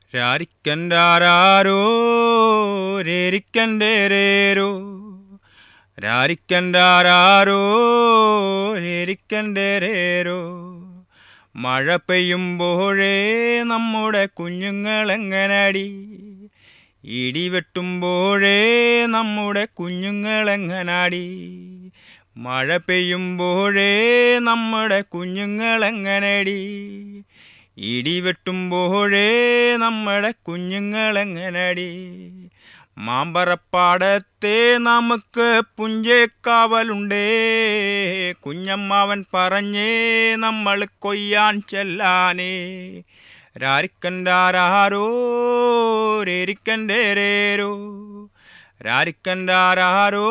രാരിക്കൻ്റാരോ രേരിക്കൻ്റേരേരോ രാരിക്കൻ്റാരോ രേരിക്കൻ്റേരേരോ മഴ പെയ്യുമ്പോഴേ നമ്മുടെ കുഞ്ഞുങ്ങളെങ്ങനടി ഇടി വെട്ടുമ്പോഴേ നമ്മുടെ കുഞ്ഞുങ്ങളെങ്ങനാടി മഴ പെയ്യുമ്പോഴേ നമ്മുടെ കുഞ്ഞുങ്ങളെങ്ങനടി ഇടി വെട്ടുമ്പോഴേ നമ്മുടെ കുഞ്ഞുങ്ങളെങ്ങനടി മാമ്പറപ്പാടത്തെ നമുക്ക് പുഞ്ചേക്കാവലുണ്ടേ കുഞ്ഞമ്മാവൻ പറഞ്ഞേ നമ്മൾ കൊയ്യാൻ ചെല്ലാനേ രാരിക്കൻ്റാരോ രേരിക്കൻ്റേരേരോ രാരിക്കൻ്റാരോ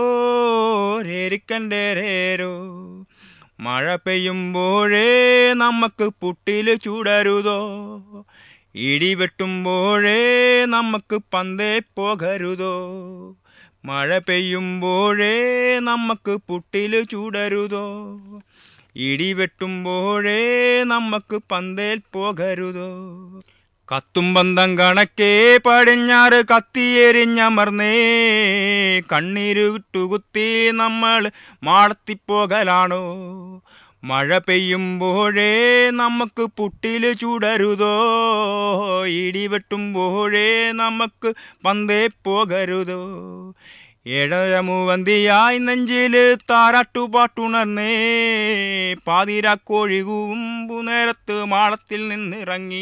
രേരിക്കൻ്റേരേരോ മഴ പെയ്യുമ്പോഴേ നമുക്ക് പുട്ടിൽ ചൂടരുതോ ഇടി വെട്ടുമ്പോഴേ നമുക്ക് പന്തേ പോകരുതോ മഴ പെയ്യുമ്പോഴേ നമുക്ക് പുട്ടിൽ ചൂടരുതോ ഇടി വെട്ടുമ്പോഴേ നമുക്ക് പന്തേൽ പോകരുതോ കത്തും ബന്ധം കണക്കേ പടിഞ്ഞാറ് കത്തിയെരിഞ്ഞമർന്നേ കണ്ണീരുട്ടുകുത്തി നമ്മൾ മാടത്തിപ്പോകലാണോ മഴ പെയ്യുമ്പോഴേ നമുക്ക് പുട്ടിൽ ചൂടരുതോ ഇടി വെട്ടുമ്പോഴേ നമുക്ക് പന്തേ പോകരുതോ ഏഴര മൂവന്തിയായി നെഞ്ചിൽ താരാട്ടുപാട്ടുണർന്നേ പാതിരാക്കോഴി കൂമ്പു നേരത്ത് മാളത്തിൽ നിന്നിറങ്ങി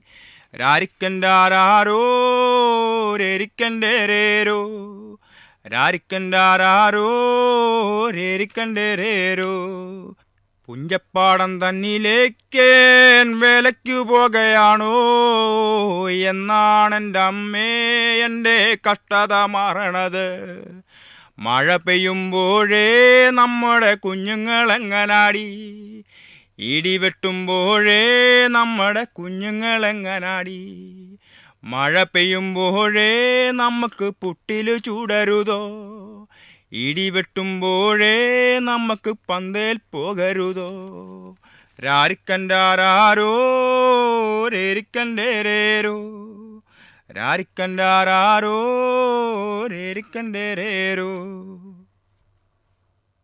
രാരിക്കൻ്റാരോ രേരിക്കൻ്റേരേരോ രാരിക്കൻ്റാരോ രേരിക്കൻ്റേരേരോ പുഞ്ചപ്പാടം തന്നിലേക്കേൻ വേലയ്ക്കു പോകുകയാണോ എന്നാണെൻ്റെ അമ്മേ എൻ്റെ കഷ്ടത മാറണത് മഴ പെയ്യുമ്പോഴേ നമ്മുടെ കുഞ്ഞുങ്ങളെങ്ങനാടി ഇടി വെട്ടുമ്പോഴേ നമ്മുടെ കുഞ്ഞുങ്ങളെങ്ങനാടി മഴ പെയ്യുമ്പോഴേ നമുക്ക് പുട്ടിൽ ചൂടരുതോ ഇടി വെട്ടുമ്പോഴേ നമുക്ക് പന്തേൽ പോകരുതോ രാരിക്കൻ്റാരോ രേരിക്കൻ്റേരേരോ രാരിക്കൻ്റാരോ രേരിക്കൻ്റേരേരോ